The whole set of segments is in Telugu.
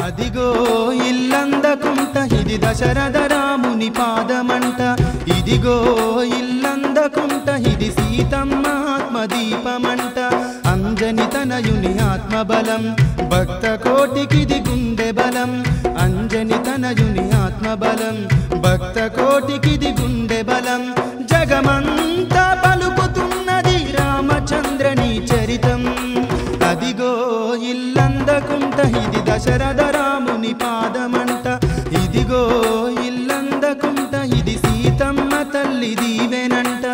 అదిగో ఇల్లందకుంట ఇది దశరథ రాముని పాదమంట ఇదిగో ఇల్లందకుంట ఇది సీతమ్మ ఆత్మదీపమంట అంజని తనయుని ఆత్మబలం భక్త కోటికిది గుండె బలం అంజని తనయుని ఆత్మబలం భక్త కోటికిది గుండె బలం జగమంతా పలుకుతున్నది రామచంద్రని చరితం అదిగో ఇల్లందకుంట ఇది దశరథ రాముని పాదమంట ఇదిగో ఇల్లందకుంట ఇది సీతమ్మ తల్లి దీవెనంట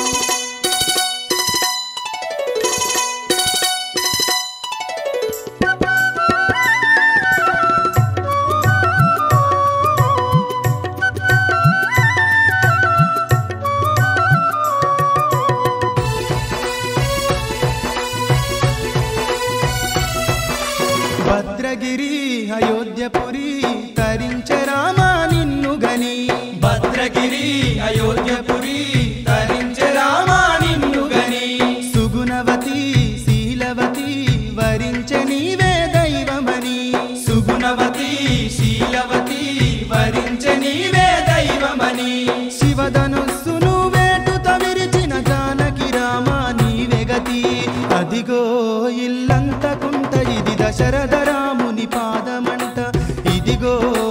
భద్రగిరి అయోధ్యపురి తరించే రామా నిన్ను గని భద్రగిరి అయోధ్యపురి తరించే రామా నిన్ను గని సుగుణవతి శీలవతి వరించే నీవే దైవమని సుగుణవతి శీలవతి వరించే నీవే దైవమని శివధనుస్సును వేటుత విరిచిన జానకి రామా నీవే గతి అదిగో ఇల్లంతకుంట ఇది దశరథ రాముని పాదమంట ఇదిగో